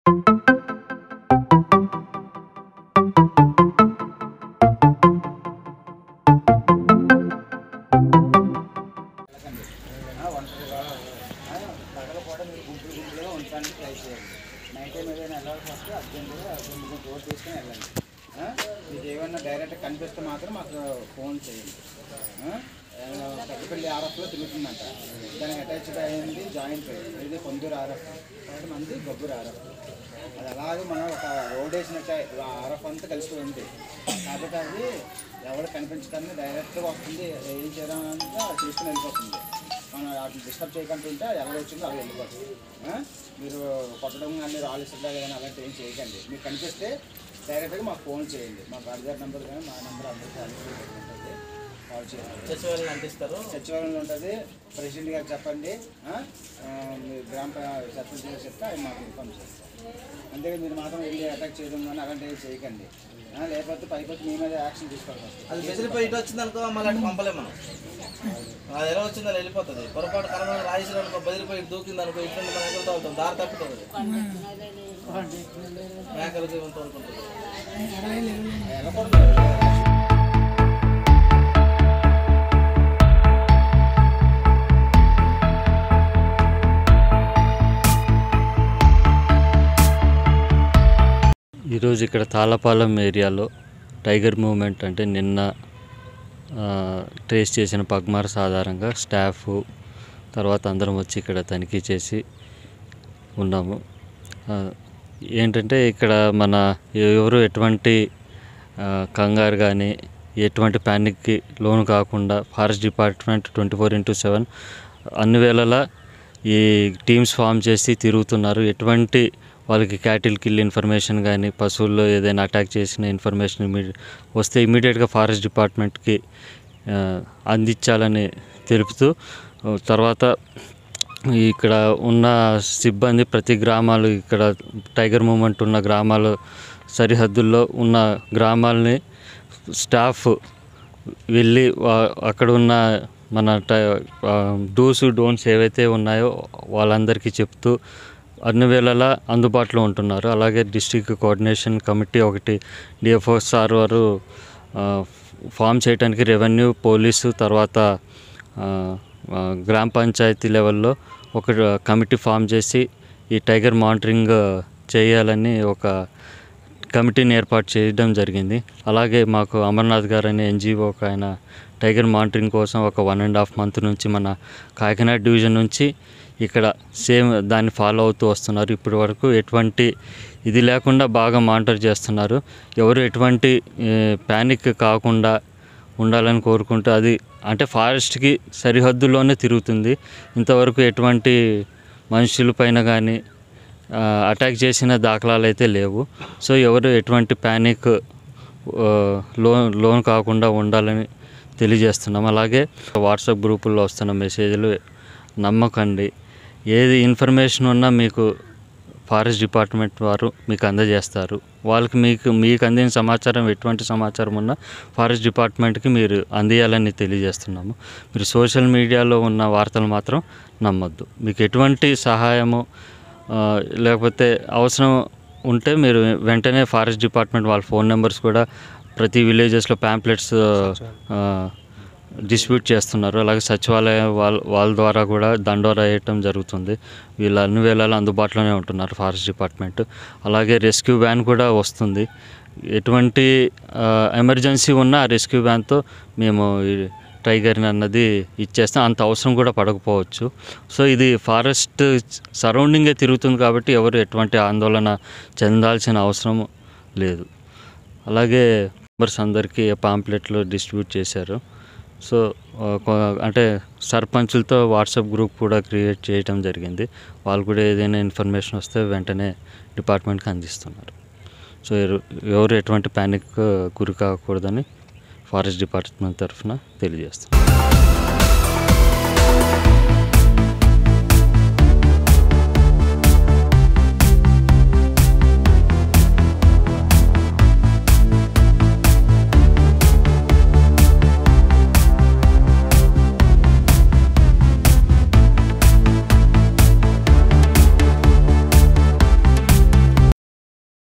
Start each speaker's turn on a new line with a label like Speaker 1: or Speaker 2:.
Speaker 1: వెళ్ళకండి. ఆ, ఒంటరిగా ఆ, పగలు కూడా మీరు గుంపులు గుంపులుగా ఉండడానికి ట్రై చేయండి నైట్ టైం ఏదైనా వెళ్ళాల్సి వస్తే అర్జెంటుగా రెండు డోర్ తీసుకొని వెళ్ళండి ఆ, మీకు ఏమన్నా డైరెక్ట్ కనిపిస్తే మాత్రం మాకు ఫోన్ చేయండి ఆ, ఆ, పెద్దపల్లి ఆర్ఎఫ్లో తిరుగుతుందంట దానికి అటాచ్డ్ అయింది జాయింట్ ఇది కొందూరు ఆర్ఎఫ్ కాబట్టి మంది గబ్బురు ఆర్ఎఫ్ అది అలాగే మనం ఒక రోడ్ వేసినట్టే ఆర్ఎఫ్ అంతా కలిసి ఉంది కాబట్టి అది ఎవరు కనిపించడానికి డైరెక్ట్గా వస్తుంది ఏం చేయడం అంతా తీసుకుని వెళ్ళిపోతుంది మనం వాటిని డిస్టర్బ్ చేయకుండా ఉంటే అది ఎవరు వచ్చిందో అవి వెళ్ళిపోతుంది ఆ? మీరు కొట్టడం కానీ రాళ్ళు ఇస్తుందా కానీ అలాంటి ఏం చేయకండి మీకు కనిపిస్తే డైరెక్ట్గా మాకు ఫోన్ చేయండి మా గార్డియర్ నెంబర్ కానీ మా నెంబర్ అందరికీ అందుబాటులో ఉంటుంది కాల్ చేయండి
Speaker 2: సచివాలయం అందిస్తారు
Speaker 1: సచివాలయంలో ఉంటుంది ప్రెసిడెంట్ గారు చెప్పండి ఆ? ఆ, మీ గ్రామ ప- సర్పంచ్ గారు చెప్తే ఆయన మాకు ఇన్ఫామ్ చేస్తారు అంతేగా మీరు మాత్రం వెళ్ళి అటాక్ చేయడం కానీ అలాంటివి చేయకండి ఆ, లేకపోతే పైపోతే మీ మీద యాక్షన్ తీసుకోవాల్సి
Speaker 2: అది
Speaker 1: వస్తుంది
Speaker 2: బెదిరిపోయి ఇటు వచ్చింది అనుకో మళ్ళీ అటు పంపలేము మనం అది ఎలా వచ్చిందో అలా వెళ్ళిపోతుంది పొరపాటు కనబడి రాయిసిన అనుకో బెదిరిపోయి ఇటు దూకింది అనుకో ఇటు నుండి మనం ఎదురుతూ ఉంటాం దారి తప్పుతుంది మేకలకి తోలుకుంటుంది
Speaker 1: వెళ్ళకూడదు
Speaker 3: ఈరోజు ఇక్కడ తాళపాలెం ఏరియాలో టైగర్ మూవ్మెంట్ అంటే నిన్న ఆ, ట్రేస్ చేసిన పగ్మార్స్ ఆధారంగా స్టాఫ్ తర్వాత అందరం వచ్చి ఇక్కడ తనిఖీ చేసి ఉన్నాము ఆ, ఏంటంటే ఇక్కడ మన ఎవరు ఎటువంటి ఆ, కంగారు కానీ ఎటువంటి ప్యానిక్కి లోను కాకుండా forest department twenty four into seven అన్ని వేళలా ఈ టీమ్స్ ఫామ్ చేసి తిరుగుతున్నారు ఎటువంటి వాళ్ళకి క్యాటిల్ కిల్ ఇన్ఫర్మేషన్ కానీ పశువుల్లో ఏదైనా అటాక్ చేసిన ఇన్ఫర్మేషన్ ఇమీడి వస్తే ఇమీడియట్గా ఫారెస్ట్ డిపార్ట్మెంట్కి ఆ, అందించాలని తెలుపుతూ ఆ, తర్వాత ఇక్కడ ఉన్న సిబ్బంది ప్రతి గ్రామాలు ఇక్కడ టైగర్ మూమెంట్ ఉన్న గ్రామాలు సరిహద్దుల్లో ఉన్న గ్రామాలని స్టాఫ్ వెళ్ళి వా- అక్కడ ఉన్న మన డూస్ డోన్స్ ఏవైతే ఉన్నాయో వాళ్ళందరికీ చెప్తూ అన్ని వేళలా అందుబాటులో ఉంటున్నారు అలాగే డిస్ట్రిక్ట్ కోఆర్డినేషన్ కమిటీ ఒకటి డిఎఫ్ఓ సార్ వారు ఆ, ఫామ్ చేయడానికి రెవెన్యూ పోలీసు తర్వాత ఆ, ఆ, గ్రామ పంచాయతీ లెవెల్లో ఒక కమిటీ ఫామ్ చేసి ఈ టైగర్ మానిటరింగ్ చేయాలని ఒక కమిటీని ఏర్పాటు చేయడం జరిగింది అలాగే మాకు అమర్నాథ్ గారు అనే ఎన్జిఓ ఒక ఆయన టైగర్ మానిటరింగ్ కోసం ఒక వన్ అండ్ హాఫ్ మంత్ నుంచి మన కాకినాడ డివిజన్ నుంచి ఇక్కడ సేమ్ దాన్ని ఫాలో అవుతూ వస్తున్నారు ఇప్పటి వరకు ఎటువంటి ఇది లేకుండా బాగా మానిటర్ చేస్తున్నారు ఎవరు ఎటువంటి ప్యానిక్ కాకుండా ఉండాలని కోరుకుంటూ అది అంటే ఫారెస్ట్కి సరిహద్దుల్లోనే తిరుగుతుంది ఇంతవరకు ఎటువంటి మనుషుల పైన కానీ అటాక్ చేసిన దాఖలాలు అయితే లేవు సో ఎవరు ఎటువంటి ప్యానిక్ లోన్ లోన్ కాకుండా ఉండాలని తెలియజేస్తున్నాం అలాగే వాట్సాప్ గ్రూపుల్లో వస్తున్న మెసేజ్లు నమ్మకండి ఏది ఇన్ఫర్మేషన్ ఉన్నా మీకు ఫారెస్ట్ డిపార్ట్మెంట్ వారు మీకు అందజేస్తారు వాళ్ళకి మీకు మీకు అందిన సమాచారం ఎటువంటి సమాచారం ఉన్నా ఫారెస్ట్ డిపార్ట్మెంట్కి మీరు అందియాలని తెలియజేస్తున్నాము మీరు సోషల్ మీడియాలో ఉన్న వార్తలు మాత్రం నమ్మొద్దు మీకు ఎటువంటి సహాయము ఆ, లేకపోతే అవసరం ఉంటే మీరు వెంటనే ఫారెస్ట్ డిపార్ట్మెంట్ వాళ్ళ ఫోన్ నెంబర్స్ కూడా ప్రతి విలేజెస్లో ప్యాంప్లెట్స్ డిస్ట్రిబ్యూట్ చేస్తున్నారు అలాగే సచివాలయం వాళ్ళ వాళ్ళ ద్వారా కూడా దండోరా వేయటం జరుగుతుంది వీళ్ళు అన్ని వేళలా అందుబాటులోనే ఉంటున్నారు ఫారెస్ట్ డిపార్ట్మెంట్ అలాగే రెస్క్యూ వ్యాన్ కూడా వస్తుంది ఎటువంటి ఆ, ఎమర్జెన్సీ ఉన్నా ఆ రెస్క్యూ వ్యాన్తో మేము ఈ టైగర్ని అన్నది ఇచ్చేస్తాం అంత అవసరం కూడా పడకపోవచ్చు సో ఇది ఫారెస్ట్ సరౌండింగే తిరుగుతుంది కాబట్టి ఎవరు ఎటువంటి ఆందోళన చెందాల్సిన అవసరం లేదు అలాగే మెంబర్స్ అందరికీ పాంప్లెట్లు డిస్ట్రిబ్యూట్ చేశారు సో ఆ, కొ- అంటే సర్పంచులతో వాట్సాప్ గ్రూప్ కూడా క్రియేట్ చేయడం జరిగింది వాళ్ళు కూడా ఏదైనా ఇన్ఫర్మేషన్ వస్తే వెంటనే డిపార్ట్మెంట్కి అందిస్తున్నారు సో ఎవరు- ఎవరు ఎటువంటి ప్యానిక్ గురి కాకూడదని ఫారెస్ట్ డిపార్ట్మెంట్ తరఫున తెలియజేస్తున్నాం